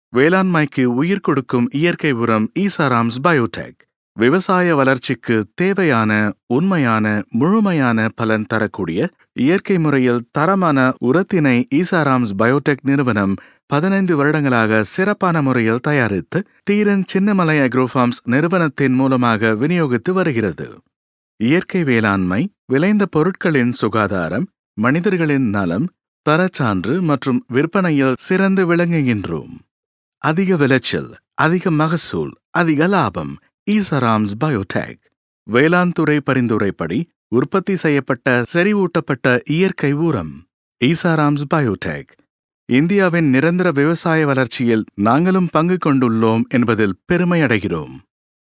வேளாண்மைக்கு உயிர் கொடுக்கும் இயற்கை உரம் ஈசாராம்ஸ் பயோடெக் விவசாய வளர்ச்சிக்கு தேவையான உண்மையான முழுமையான பலன் தரக்கூடிய இயற்கை முறையில் தரமான உரத்தினை ஈசாராம்ஸ் பயோடெக் நிறுவனம் பதினைந்து வருடங்களாக சிறப்பான முறையில் தயாரித்து தீரன் சின்னமலை அக்ரோஃபார்ம்ஸ் நிறுவனத்தின் மூலமாக விநியோகித்து வருகிறது இயற்கை வேளாண்மை விளைந்த பொருட்களின் சுகாதாரம் மனிதர்களின் நலம் தரச்சான்று மற்றும் விற்பனையில் சிறந்து விளங்குகின்றோம் அதிக விளைச்சல் அதிக மகசூல் அதிக லாபம் ஈசராம்ஸ் பயோடெக் வேளாண் துறை பரிந்துரைப்படி உற்பத்தி செய்யப்பட்ட செறிவூட்டப்பட்ட இயற்கை ஊரம் ஈசாராம்ஸ் பயோடெக் இந்தியாவின் நிரந்தர விவசாய வளர்ச்சியில் நாங்களும் பங்கு கொண்டுள்ளோம் என்பதில் பெருமை அடைகிறோம்